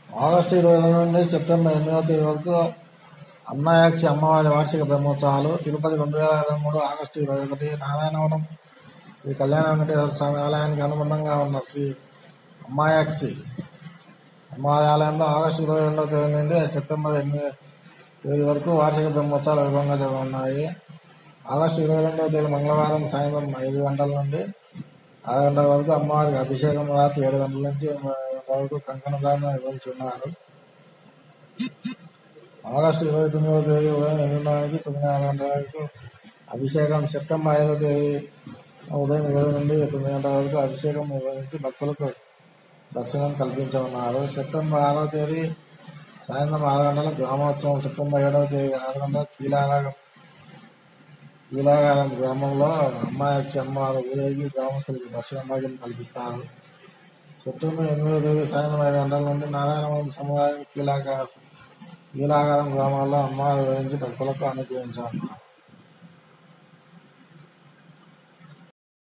August ఇరవై రెండు నుండి సెప్టెంబర్ ఎనిమిదవ తేదీ వరకు అమ్నాయాక్షి అమ్మవారి వార్షిక బ్రహ్మోత్సవాలు తిరుపతి రెండు వేల ఇరవై మూడు ఆగస్టు ఇరవై ఒకటి నారాయణవనం శ్రీ కళ్యాణ వెంకటేశ్వర స్వామి ఆలయానికి అనుబంధంగా ఉన్న శ్రీ అమ్మాయాక్షి అమ్మవారి ఆలయంలో ఆగస్టు ఇరవై రెండవ తేదీ నుండి సెప్టెంబర్ ఎనిమిది తేదీ వరకు వార్షిక బ్రహ్మోత్సవాలు వైభవంగా జరగనున్నాయి ఆగస్టు ఇరవై రెండవ తేదీ మంగళవారం సాయంత్రం ఐదు గంటల నుండి ఆరు గంటల వరకు అమ్మవారికి అభిషేకం రాత్రి ఏడు గంటల నుంచి వరకు కంకణదానం నిర్వహించున్నారు ఆగస్టు ఇరవై తొమ్మిదవ తేదీ ఉదయం ఎనిమిదిన్నర నుంచి తొమ్మిదిన్నర గంటల వరకు అభిషేకం సెప్టెంబర్ ఐదవ తేదీ ఉదయం ఏడు నుండి తొమ్మిది గంటల వరకు అభిషేకం నిర్వహించి భక్తులకు దర్శనం కల్పించనున్నారు సెప్టెంబర్ ఆరవ తేదీ సాయంత్రం ఆరు గంటల గ్రామోత్సవం సెప్టెంబర్ ఏడవ తేదీ ఆరు గంటల కీలారాగం కీలాగారం గ్రామంలో అమ్మాయి అమ్మవారు ఊరేగి గ్రామస్తులకు దర్శన భాగ్యం కల్పిస్తారు సెప్టెంబర్ ఎనిమిదవ తేదీ సాయంత్రం ఐదు గంటల నుండి నారాయణవరం సముదాయం కీలాగా కీలాగారం గ్రామాల్లో అమ్మవారు వివరించి భక్తులకు అనుగ్రహించారు